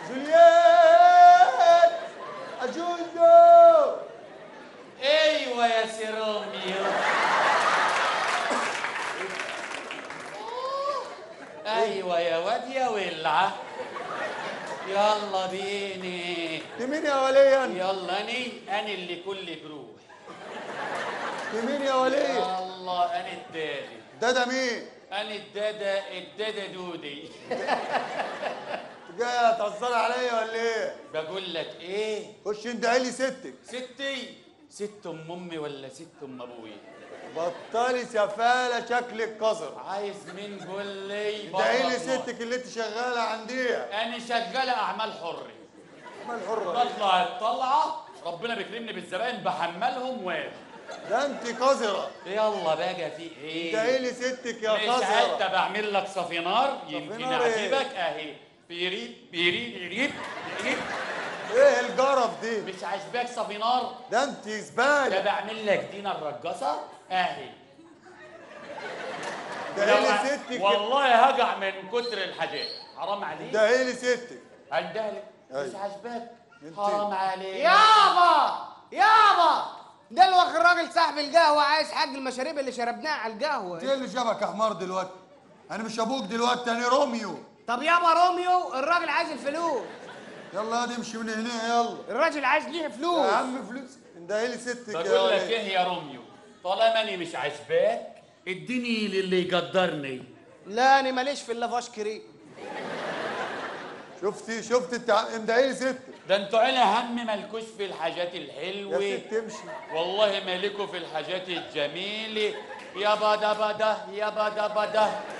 جولييت اجوزو ايوه يا سي روميو ايوه يا واد يا ولعه يلا بيني دي مين يا وليا يلا اني انا اللي كل بروح دي مين يا وليا الله انا الدادي ده ده مين انا الدادا الدادا دودي جاي تهزر عليا ولا ايه بقول لك ايه خش انت لي ستك ستي ست ام امي ولا ست ام ابوي بطلي سفاله شكلك قذر عايز مين قول لي ادعي لي بره ستك اللي انت شغاله عنديها انا شغاله اعمال حره ما الحره بطلع الطلعه ربنا بيكرمني بالزبائن بحملهم واجي ده انت قذره يلا بقى في ادعي ايه لي ستك يا مش حتى قذره بعمل لك صفينار يمكن صفينار إيه؟ اعجبك اهي بيريد بيريد بيريد بيريد ايه الجرف دي مش عاجباك صفينار ده انت ده زباله بعمل لك دينا الرقاصه اهي ادعي لو- لي ستك والله هقع من كتر الحاجات حرام عليك ادعي لي ستك عندها لك مش أيوة. عاجباك انت- حرام عليك يابا يابا دلوقتي الراجل صاحب القهوة عايز حق المشاريب اللي شربناها على انت القهوة ايه اللي جابك يا حمار دلوقتي انا مش ابوك دلوقتي انا روميو طب يابا روميو الراجل عايز الفلوس يلا يا امشي من هنا يلا الراجل عايز ليه يا فلوس عم فلوس ادعي لي ستك يا بقول لك ولد. ايه يا روميو طالما اني مش عاجباك اديني للي يقدرني لا انا ماليش في اللافاشكري شفتي شفت انت ادعي لي ستك ده انتوا عيلة هم مالكوش في الحاجات يا الحلوة ست امشي والله مالكوا في الحاجات الجميلة يا بدا بدا يا بدا بدا